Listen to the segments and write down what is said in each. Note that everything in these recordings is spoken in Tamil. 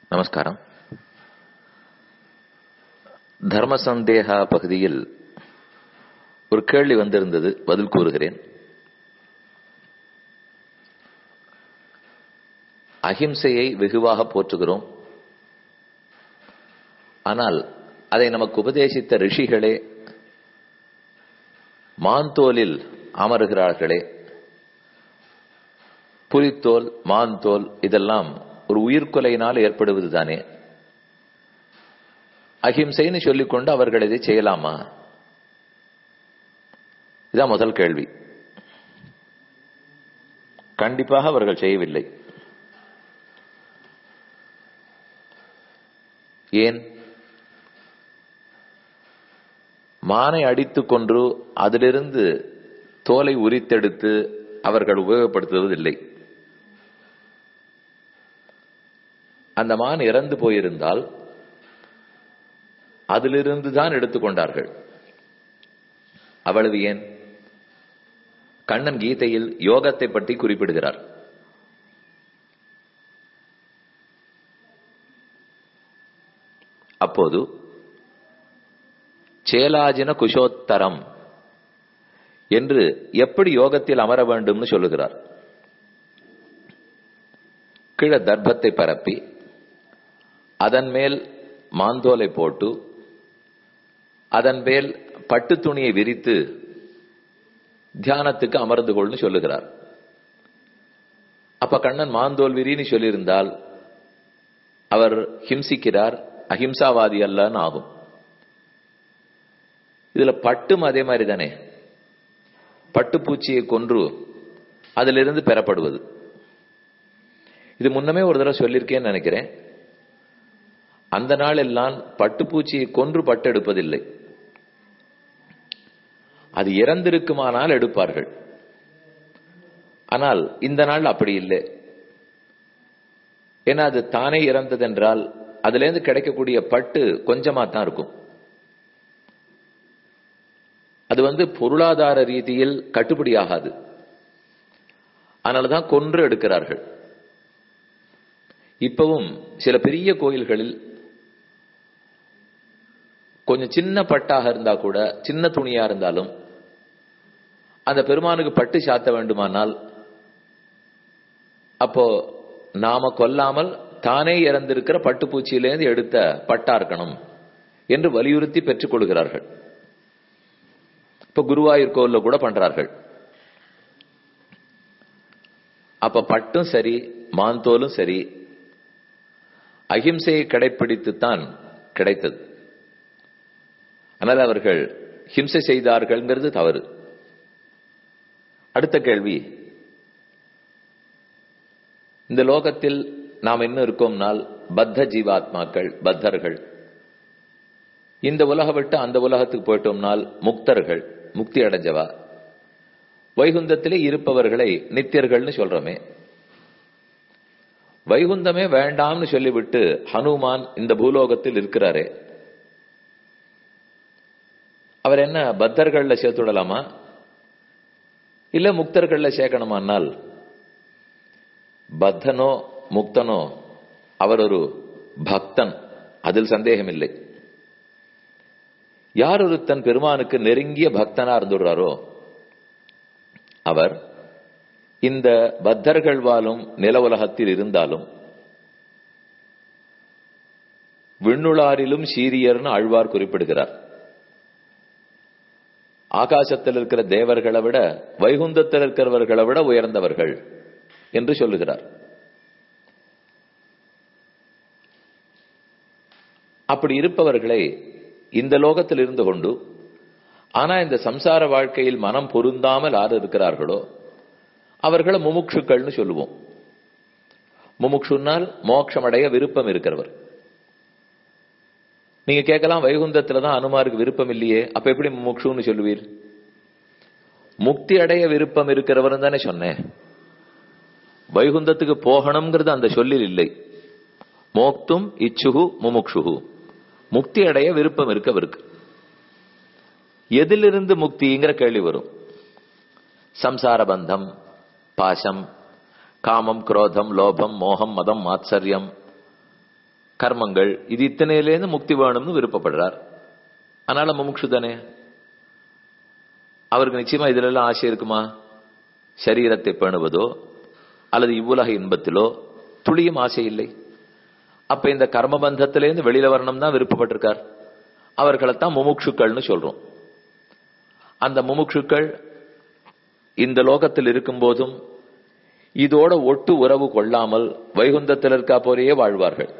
நமஸ்காரம் தர்ம சந்தேகா பகுதியில் ஒரு கேள்வி வந்திருந்தது பதில் கூறுகிறேன் அகிம்சையை வெகுவாக போற்றுகிறோம் ஆனால் அதை நமக்கு உபதேசித்த ரிஷிகளே மாந்தோலில் அமருகிறார்களே புலித்தோல் மாந்தோல் இதெல்லாம் ஒரு உயிர்கொலையினால் ஏற்படுவது தானே அஹிம்சைன்னு சொல்லிக்கொண்டு அவர்கள் இதை செய்யலாமா இதான் முதல் கேள்வி கண்டிப்பாக அவர்கள் செய்யவில்லை ஏன் மானை அடித்துக் கொன்று அதிலிருந்து தோலை உரித்தெடுத்து அவர்கள் உபயோகப்படுத்துவதில்லை அந்த மான் இறந்து போயிருந்தால் அதிலிருந்து தான் எடுத்துக்கொண்டார்கள் அவ்வளவு ஏன் கண்ணன் கீதையில் யோகத்தை பற்றி குறிப்பிடுகிறார் அப்போது சேலாஜின குஷோத்தரம் என்று எப்படி யோகத்தில் அமர வேண்டும்னு சொல்லுகிறார் கீழ தர்ப்பத்தை பரப்பி அதன் மேல் மாந்தோலை போட்டு அதன் மேல் பட்டு துணியை விரித்து தியானத்துக்கு அமர்ந்து கொள்னு சொல்லுகிறார் அப்ப கண்ணன் மாந்தோல் விரின்னு சொல்லியிருந்தால் அவர் ஹிம்சிக்கிறார் அஹிம்சாவாதி அல்லன்னு ஆகும் இதுல பட்டும் அதே மாதிரி தானே பட்டுப்பூச்சியை கொன்று அதிலிருந்து பெறப்படுவது இது முன்னமே ஒரு தடவை சொல்லியிருக்கேன்னு நினைக்கிறேன் அந்த நாள் எல்லாம் பட்டுப்பூச்சியை கொன்று பட்டு எடுப்பதில்லை அது இறந்திருக்குமானால் எடுப்பார்கள் ஆனால் இந்த நாள் அப்படி இல்லை ஏன்னா அது தானே இறந்ததென்றால் அதுல இருந்து கிடைக்கக்கூடிய பட்டு கொஞ்சமா தான் இருக்கும் அது வந்து பொருளாதார ரீதியில் கட்டுப்படி ஆகாது அதனாலதான் கொன்று எடுக்கிறார்கள் இப்பவும் சில பெரிய கோயில்களில் கொஞ்சம் சின்ன பட்டாக இருந்தா கூட சின்ன துணியா இருந்தாலும் அந்த பெருமானுக்கு பட்டு சாத்த வேண்டுமானால் அப்போ நாம கொல்லாமல் தானே இறந்திருக்கிற பட்டுப்பூச்சியிலேருந்து எடுத்த பட்டா இருக்கணும் என்று வலியுறுத்தி பெற்றுக் கொள்கிறார்கள் இப்ப குருவாயூர் கோவில்ல கூட பண்றார்கள் அப்ப பட்டும் சரி மாந்தோலும் சரி அகிம்சையை கடைபிடித்துத்தான் கிடைத்தது ஆனால் அவர்கள் ஹிம்சை செய்தார்கள்ங்கிறது தவறு அடுத்த கேள்வி இந்த லோகத்தில் நாம் என்ன இருக்கோம்னால் பத்த ஜீவாத்மாக்கள் பத்தர்கள் இந்த உலக விட்டு அந்த உலகத்துக்கு போயிட்டோம்னால் முக்தர்கள் முக்தி அடைஞ்சவா வைகுந்தத்திலே இருப்பவர்களை நித்தியர்கள்னு சொல்றோமே வைகுந்தமே வேண்டாம்னு சொல்லிவிட்டு ஹனுமான் இந்த பூலோகத்தில் இருக்கிறாரே அவர் என்ன பத்தர்கள்ல சேர்த்துடலாமா இல்ல முக்தர்கள்ல சேர்க்கணுமானால் பத்தனோ முக்தனோ அவர் ஒரு பக்தன் அதில் சந்தேகம் இல்லை யார் ஒருத்தன் பெருமானுக்கு நெருங்கிய பக்தனா இருந்துடுறாரோ அவர் இந்த பத்தர்கள் வாழும் நில உலகத்தில் இருந்தாலும் விண்ணுளாரிலும் சீரியர்னு ஆழ்வார் குறிப்பிடுகிறார் ஆகாசத்தில் இருக்கிற தேவர்களை விட வைகுந்தத்தில் இருக்கிறவர்களை விட உயர்ந்தவர்கள் என்று சொல்லுகிறார் அப்படி இருப்பவர்களை இந்த லோகத்தில் இருந்து கொண்டு ஆனா இந்த சம்சார வாழ்க்கையில் மனம் பொருந்தாமல் யார் இருக்கிறார்களோ அவர்களை முமுட்சுக்கள்னு சொல்லுவோம் முமுட்சுனால் மோட்சமடைய விருப்பம் இருக்கிறவர் நீங்க கேட்கலாம் வைகுந்தத்துல தான் அனுமாருக்கு விருப்பம் இல்லையே அப்ப எப்படி முமுட்சுன்னு சொல்லுவீர் முக்தி அடைய விருப்பம் இருக்கிறவர் தானே சொன்னேன் வைகுந்தத்துக்கு போகணுங்கிறது அந்த சொல்லில் இல்லை மோக்தும் இச்சுகு முமுக்ஷுகு முக்தி அடைய விருப்பம் இருக்கவருக்கு எதிலிருந்து முக்திங்கிற கேள்வி வரும் சம்சார பந்தம் பாசம் காமம் குரோதம் லோபம் மோகம் மதம் மாத்சரியம் கர்மங்கள் இது இத்தனையிலேருந்து முக்தி வேணும்னு விருப்பப்படுறார் அதனால முமுட்சு தானே அவருக்கு நிச்சயமா இதுல எல்லாம் ஆசை இருக்குமா சரீரத்தை பேணுவதோ அல்லது இவ்வுலக இன்பத்திலோ துளியும் ஆசை இல்லை அப்ப இந்த கர்ம பந்தத்திலேருந்து வெளியில வரணும் தான் விருப்பப்பட்டிருக்கார் அவர்களைத்தான் முமுட்சுக்கள்னு சொல்றோம் அந்த முமுட்சுக்கள் இந்த லோகத்தில் இருக்கும் போதும் இதோட ஒட்டு உறவு கொள்ளாமல் வைகுந்தத்தில் இருக்கா போலேயே வாழ்வார்கள்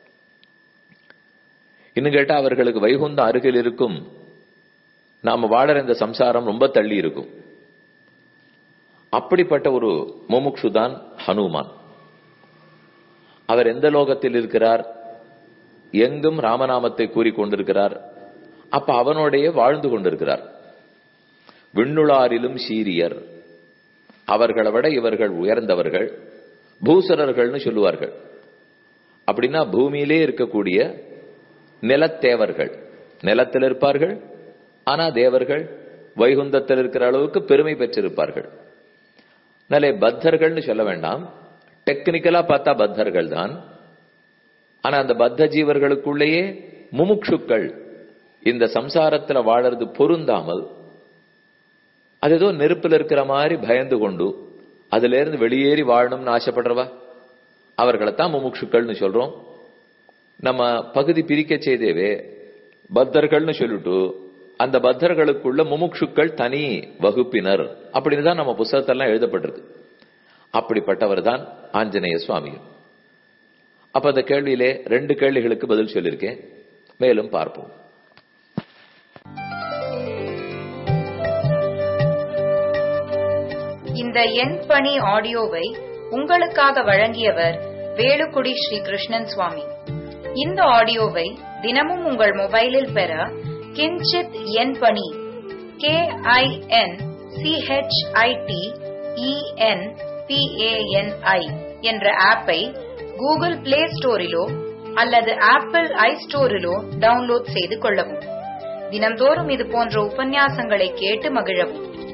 இன்னும் கேட்டா அவர்களுக்கு வைகுந்த அருகில் இருக்கும் நாம வாழற இந்த சம்சாரம் ரொம்ப தள்ளி இருக்கும் அப்படிப்பட்ட ஒரு முமுக்ஷு தான் ஹனுமான் அவர் எந்த லோகத்தில் இருக்கிறார் எங்கும் ராமநாமத்தை கூறிக்கொண்டிருக்கிறார் அப்ப அவனோடைய வாழ்ந்து கொண்டிருக்கிறார் விண்ணுளாரிலும் சீரியர் அவர்களை விட இவர்கள் உயர்ந்தவர்கள் பூசரர்கள்னு சொல்லுவார்கள் அப்படின்னா பூமியிலே இருக்கக்கூடிய நிலத்தேவர்கள் நிலத்தில் இருப்பார்கள் ஆனா தேவர்கள் வைகுந்தத்தில் இருக்கிற அளவுக்கு பெருமை பெற்றிருப்பார்கள் நல்ல பத்தர்கள்னு சொல்ல வேண்டாம் டெக்னிக்கலா பார்த்தா பத்தர்கள் தான் ஆனா அந்த பத்த ஜீவர்களுக்குள்ளேயே முமுட்சுக்கள் இந்த சம்சாரத்துல வாழறது பொருந்தாமல் அது ஏதோ நெருப்புல இருக்கிற மாதிரி பயந்து கொண்டு அதுல இருந்து வெளியேறி வாழணும்னு ஆசைப்படுறவா அவர்களைத்தான் முமுட்சுக்கள்னு சொல்றோம் நம்ம பகுதி பிரிக்க செய்தேவே பத்தர்கள்னு சொல்லிட்டு அந்த பத்தர்களுக்குள்ள முமுட்சுக்கள் தனி வகுப்பினர் அப்படின்னு தான் நம்ம புஸ்தகத்தெல்லாம் எழுதப்பட்டிருக்கு அப்படிப்பட்டவர் தான் ஆஞ்சநேய சுவாமியும் அப்ப அந்த கேள்வியிலே ரெண்டு கேள்விகளுக்கு பதில் சொல்லியிருக்கேன் மேலும் பார்ப்போம் இந்த எண் பணி ஆடியோவை உங்களுக்காக வழங்கியவர் வேலுக்குடி ஸ்ரீ கிருஷ்ணன் சுவாமி இந்த ஆடியோவை தினமும் உங்கள் மொபைலில் பெற கிஞ்சித் எண் பணி கே ஐ என் சிஹெச்ஐடி இஎன் பிஏஎன்ஐ என்ற ஆப்பை கூகுள் பிளே ஸ்டோரிலோ அல்லது ஆப்பிள் ஐ ஸ்டோரிலோ டவுன்லோட் செய்து கொள்ளவும் தினம்தோறும் இது போன்ற உபன்யாசங்களை கேட்டு மகிழவும்